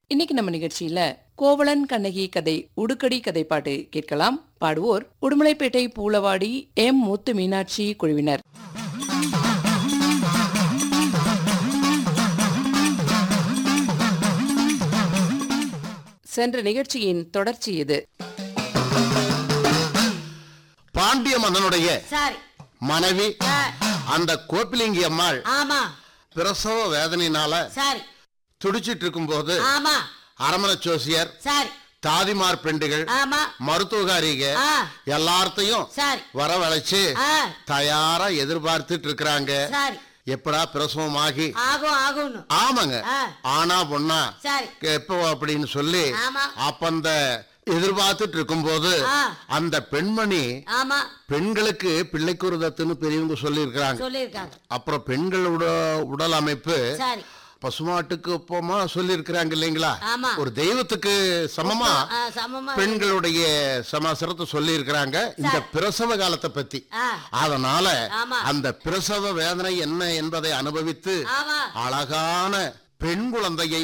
இன்னைக்கு நம்ம நிகழ்ச்சியில கோவலன் கண்ணகி கதை உடுக்கடி கதை பாட்டு கேட்கலாம் பாடுவோர் உடுமலைப்பேட்டை பூலவாடி எம் முத்து மீனாட்சி குழுவினர் சென்ற நிகழ்ச்சியின் தொடர்ச்சி இது பாண்டிய மன்னனுடைய சரி மனைவி ஆ, அந்த கோப்பிலிங்கி அம்மாள் ஆமா பிரசவ வேதனையினால சரி துடிச்சிட்டு இருக்கும்போது ஆமா அரமண ஜோசியர் சரி தாதிமார் பெண்டுகள் ஆமா மருத்துவகாரிக ஆ எல்லார்த்தையும் சரி வரவழைச்சு ஆ தயாரா எதிர்பார்த்துட்டு இருக்கிறாங்க சரி எப்படா பிரசவமாகி ஆகும் ஆகும்னு ஆமாங்க ஆ ஆனா பொண்ணா சரி எப்போ அப்படின்னு சொல்லி ஆமா அப்ப அந்த எதிர்பார்த்துட்டு இருக்கும்போது ஆ அந்த பெண்மணி ஆமா பெண்களுக்கு பிள்ளைக்குருதத்துன்னு பெரியவங்க சொல்லி இருக்கிறாங்க சொல்லியிருக்காங்க அப்புறம் பெண்களோட உடல் அமைப்பு சரி பசுமாட்டுக்கு ஒப்பமா சொல்லி இருக்கிறாங்க இல்லைங்களா ஆமா ஒரு தெய்வத்துக்கு சமமா ஆ, சமமா பெண்களுடைய சமாசரத்தை சொல்லி இருக்கிறாங்க இந்த பிரசவ காலத்தை பத்தி ஆ அதனால ஆமா. அந்த பிரசவ வேதனை என்ன என்பதை அனுபவித்து ஆமா அழகான பெண் குழந்தையை